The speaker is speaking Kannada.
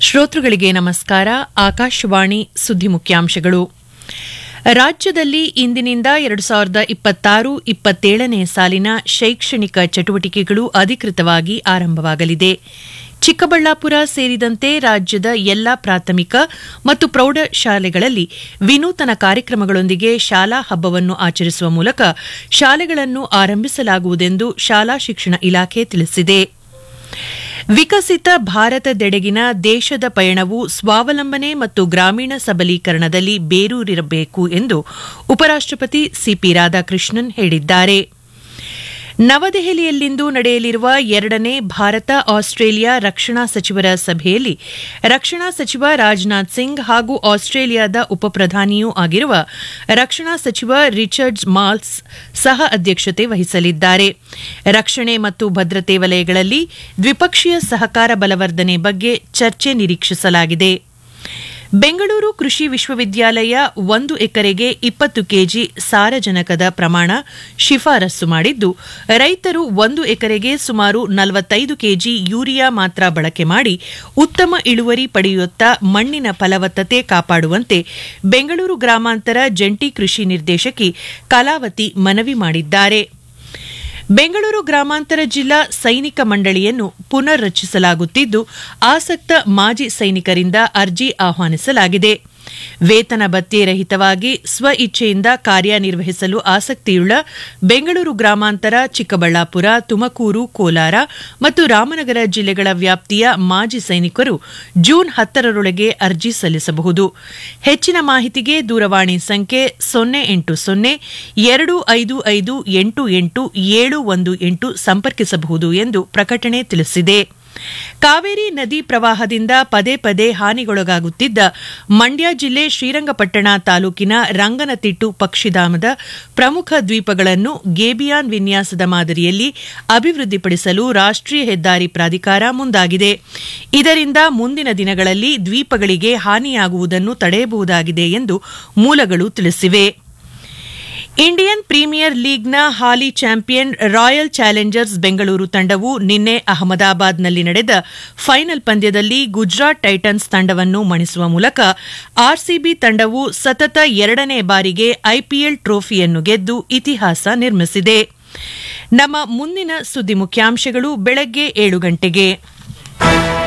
ಶ್ರೋತೃಗಳಿಗೆ ನಮಸ್ಕಾರ ಆಕಾಶವಾಣಿ ಸುದ್ದಿ ಮುಖ್ಯಾಂಶಗಳು ರಾಜ್ಯದಲ್ಲಿ ಇಂದಿನಿಂದ ಎರಡು ಸಾವಿರದ ಇಪ್ಪತ್ತಾರು ಇಪ್ಪತ್ತೇಳನೇ ಸಾಲಿನ ಶೈಕ್ಷಣಿಕ ಚಟುವಟಿಕೆಗಳು ಅಧಿಕೃತವಾಗಿ ಆರಂಭವಾಗಲಿದೆ ಚಿಕ್ಕಬಳ್ಳಾಪುರ ಸೇರಿದಂತೆ ರಾಜ್ಯದ ಎಲ್ಲಾ ಪ್ರಾಥಮಿಕ ಮತ್ತು ಪ್ರೌಢಶಾಲೆಗಳಲ್ಲಿ ವಿನೂತನ ಕಾರ್ಯಕ್ರಮಗಳೊಂದಿಗೆ ಶಾಲಾ ಹಬ್ಬವನ್ನು ಆಚರಿಸುವ ಮೂಲಕ ಶಾಲೆಗಳನ್ನು ಆರಂಭಿಸಲಾಗುವುದೆಂದು ಶಾಲಾ ಶಿಕ್ಷಣ ಇಲಾಖೆ ತಿಳಿಸಿದೆ ವಿಕಸಿತ ಭಾರತದೆಡೆಗಿನ ದೇಶದ ಪಯಣವು ಸ್ವಾವಲಂಬನೆ ಮತ್ತು ಗ್ರಾಮೀಣ ಸಬಲೀಕರಣದಲ್ಲಿ ಬೇರೂರಿರಬೇಕು ಎಂದು ಉಪರಾಷ್ಟಪತಿ ಸಿಪಿ ರಾಧಾಕೃಷ್ಣನ್ ಹೇಳಿದ್ದಾರೆ ನವದೆಹಲಿಯಲ್ಲಿಂದು ನಡೆಯಲಿರುವ ಎರಡನೇ ಭಾರತ ಆಸ್ಟ್ರೇಲಿಯಾ ರಕ್ಷಣಾ ಸಚಿವರ ಸಭೆಯಲ್ಲಿ ರಕ್ಷಣಾ ಸಚಿವ ರಾಜನಾಥ್ ಸಿಂಗ್ ಹಾಗೂ ಆಸ್ಟ್ರೇಲಿಯಾದ ಉಪಪ್ರಧಾನಿಯೂ ಆಗಿರುವ ರಕ್ಷಣಾ ಸಚಿವ ರಿಚರ್ಡ್ ಮಾಲ್ಸ್ ಸಹ ಅಧ್ಯಕ್ಷತೆ ವಹಿಸಲಿದ್ದಾರೆ ರಕ್ಷಣೆ ಮತ್ತು ಭದ್ರತೆ ವಲಯಗಳಲ್ಲಿ ದ್ವಿಪಕ್ಷೀಯ ಸಹಕಾರ ಬಲವರ್ಧನೆ ಬಗ್ಗೆ ಚರ್ಚೆ ನಿರೀಕ್ಷಿಸಲಾಗಿದೆ ಬೆಂಗಳೂರು ಕೃಷಿ ವಿಶ್ವವಿದ್ಯಾಲಯ ಒಂದು ಎಕರೆಗೆ ಇಪ್ಪತ್ತು ಕೆಜಿ ಸಾರಜನಕದ ಪ್ರಮಾಣ ಶಿಫಾರಸು ಮಾಡಿದ್ದು ರೈತರು ಒಂದು ಎಕರೆಗೆ ಸುಮಾರು ನಲವತ್ತೈದು ಕೆಜಿ ಯೂರಿಯಾ ಮಾತ್ರ ಬಳಕೆ ಮಾಡಿ ಉತ್ತಮ ಇಳುವರಿ ಪಡೆಯುತ್ತ ಮಣ್ಣಿನ ಫಲವತ್ತತೆ ಕಾಪಾಡುವಂತೆ ಬೆಂಗಳೂರು ಗ್ರಾಮಾಂತರ ಜಂಟಿ ಕೃಷಿ ನಿರ್ದೇಶಕಿ ಕಲಾವತಿ ಮನವಿ ಮಾಡಿದ್ದಾರೆ ಬೆಂಗಳೂರು ಗ್ರಾಮಾಂತರ ಜಿಲ್ಲಾ ಸೈನಿಕ ಮಂಡಳಿಯನ್ನು ಪುನರ್ ರಚಿಸಲಾಗುತ್ತಿದ್ದು ಆಸಕ್ತ ಮಾಜಿ ಸೈನಿಕರಿಂದ ಅರ್ಜಿ ಆಹ್ವಾನಿಸಲಾಗಿದೆ ವೇತನ ಭತ್ಯೆ ರಹಿತವಾಗಿ ಸ್ವ ಇಚ್ಛೆಯಿಂದ ಕಾರ್ಯನಿರ್ವಹಿಸಲು ಆಸಕ್ತಿಯುಳ್ಳ ಬೆಂಗಳೂರು ಗ್ರಾಮಾಂತರ ಚಿಕ್ಕಬಳ್ಳಾಪುರ ತುಮಕೂರು ಕೋಲಾರ ಮತ್ತು ರಾಮನಗರ ಜಿಲ್ಲೆಗಳ ವ್ಯಾಪ್ತಿಯ ಮಾಜಿ ಸೈನಿಕರು ಜೂನ್ ಹತ್ತರರೊಳಗೆ ಅರ್ಜಿ ಸಲ್ಲಿಸಬಹುದು ಹೆಚ್ಚಿನ ಮಾಹಿತಿಗೆ ದೂರವಾಣಿ ಸಂಖ್ಯೆ ಸೊನ್ನೆ ಎಂಟು ಸೊನ್ನೆ ಎರಡು ಐದು ಐದು ಎಂಟು ಎಂಟು ಏಳು ಒಂದು ಎಂಟು ಸಂಪರ್ಕಿಸಬಹುದು ಎಂದು ಪ್ರಕಟಣೆ ತಿಳಿಸಿದೆ ಕಾವೇರಿ ನದಿ ಪ್ರವಾಹದಿಂದ ಪದೇ ಪದೇ ಹಾನಿಗೊಳಗಾಗುತ್ತಿದ್ದ ಮಂಡ್ಯ ಜಿಲ್ಲೆ ಶ್ರೀರಂಗಪಟ್ಟಣ ತಾಲೂಕಿನ ರಂಗನತಿಟ್ಟು ಪಕ್ಷಿಧಾಮದ ಪ್ರಮುಖ ದ್ವೀಪಗಳನ್ನು ಗೇಬಿಯಾನ್ ವಿನ್ಯಾಸದ ಮಾದರಿಯಲ್ಲಿ ಅಭಿವೃದ್ಧಿಪಡಿಸಲು ರಾಷ್ಟೀಯ ಹೆದ್ದಾರಿ ಪ್ರಾಧಿಕಾರ ಮುಂದಾಗಿದೆ ಇದರಿಂದ ಮುಂದಿನ ದಿನಗಳಲ್ಲಿ ದ್ವೀಪಗಳಿಗೆ ಹಾನಿಯಾಗುವುದನ್ನು ತಡೆಯಬಹುದಾಗಿದೆ ಎಂದು ಮೂಲಗಳು ತಿಳಿಸಿವೆ ಇಂಡಿಯನ್ ಪ್ರೀಮಿಯರ್ ಲೀಗ್ನ ಹಾಲಿ ಚಾಂಪಿಯನ್ ರಾಯಲ್ ಚಾಲೆಂಜರ್ಸ್ ಬೆಂಗಳೂರು ತಂಡವು ನಿನ್ನೆ ಅಹಮದಾಬಾದ್ನಲ್ಲಿ ನಡೆದ ಫೈನಲ್ ಪಂದ್ಯದಲ್ಲಿ ಗುಜರಾತ್ ಟೈಟನ್ಸ್ ತಂಡವನ್ನು ಮಣಿಸುವ ಮೂಲಕ ಆರ್ಸಿಬಿ ತಂಡವು ಸತತ ಎರಡನೇ ಬಾರಿಗೆ ಐಪಿಎಲ್ ಟ್ರೋಫಿಯನ್ನು ಗೆದ್ದು ಇತಿಹಾಸ ನಿರ್ಮಿಸಿದೆ ನಮ್ಮ ಮುಂದಿನ ಸುದ್ದಿ ಮುಖ್ಯಾಂಶಗಳು ಬೆಳಗ್ಗೆ ಏಳು ಗಂಟೆಗೆ